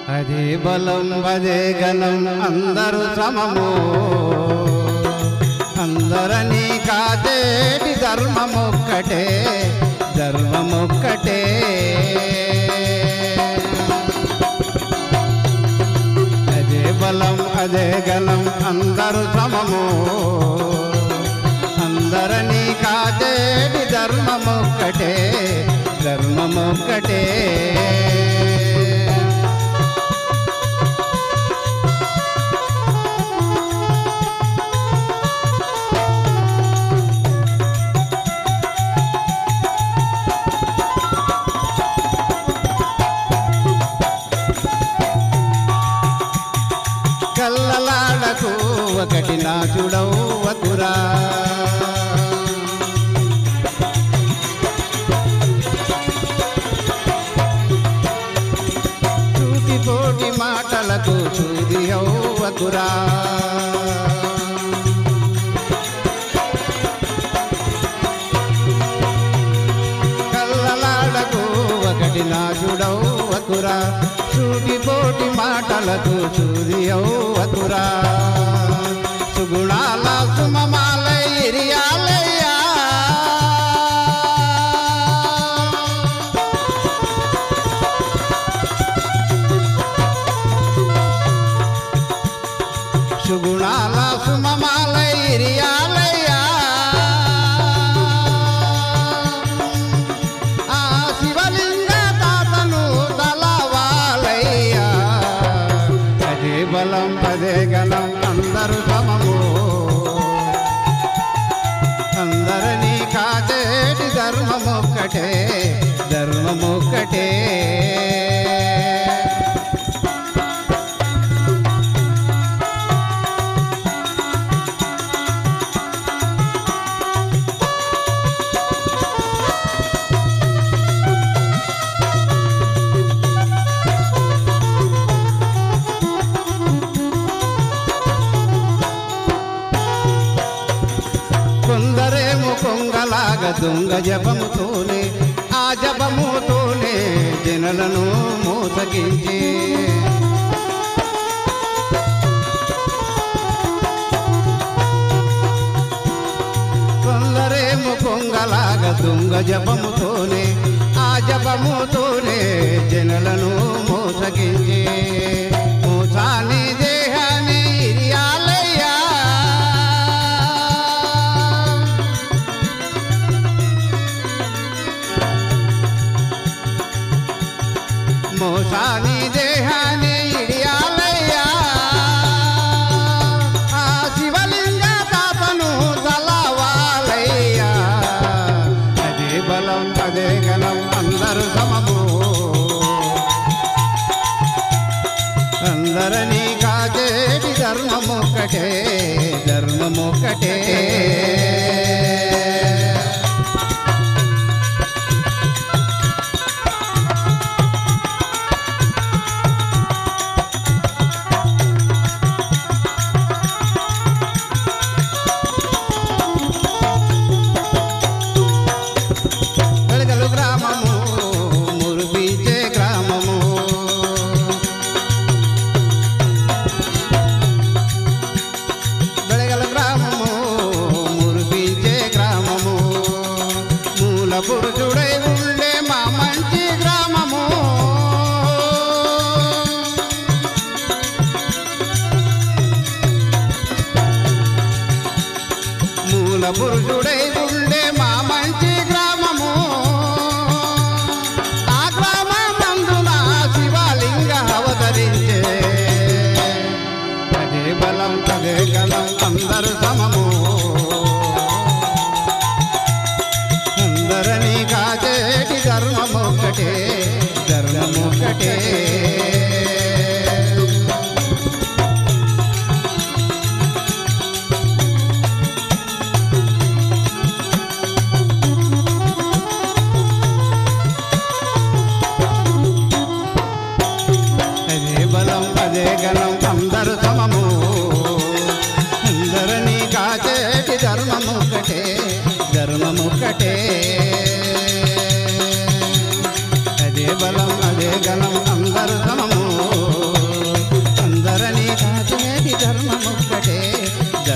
అదే బలం అదే గణం అందరూ సమము అందరనీ కాదేటి ధర్మమొక్కటే ధర్మమొక్కటే అదే బలం అదే గణం అందరూ సమము అందరనీ కాదేటి ధర్మమొక్కటే ధర్మమొక్కటే కల్లలాడకు ఒకటి నా చూడవురా చూటి పోటి మాటలకు చూది అవ్వకురా కల్లలాడకు ఒకటి నా చూడవురా చూటి పోటి మాటలకు చూది అవ్వకురా సుగుణాల సుమమాల ఇరియాలయ్యా సుగుణాల సుమమాల ఇరియాలయ్యా ఆ శివలింగ తాతను తలవాలయ్యా అదే బలం అదే గణం అందరూ సమము అందరినీ కాచేటి ధర్మమొక్కటే ధర్మమొక్కటే కొందరేమో కొంగలాగా దొంగ జపముతోనే ఆ జపముతోనే జనులను మోసగించి కొందరేమో కొంగలాగా దొంగ జపముతోనే ఆ జపముతోనే జనులను మోసగించి మోసాని దేహాన్ని ఇరియాలయ్యా మోసాని దేహాన్ని ఇడియాలయ్యా ఆ శివలింగ తాతను తలవాలయ్యా అదే బలం అదే గణం అందరూ సమము అందరనీ కాచేటి ధర్మమొక్కటే ధర్మమొక్కటే వెలగలు గ్రామము మురుబీచే గ్రామము వెలగల గ్రామము మురుబీచే గ్రామము మూల పురుషుడై ఉండే మా మంచి గ్రామము మూల పురుషుడై ఉండే మా మంచి గ్రామము ఆ గ్రామమందున శివలింగ అవతరించే అదే బలం అదే గలం అందరు సమము అందరనీ కాచేటి ధర్మమొక్కటే ధర్మమొక్కటే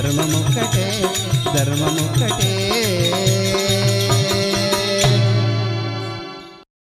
ధర్మముక్కటే ధర్మముక్కటే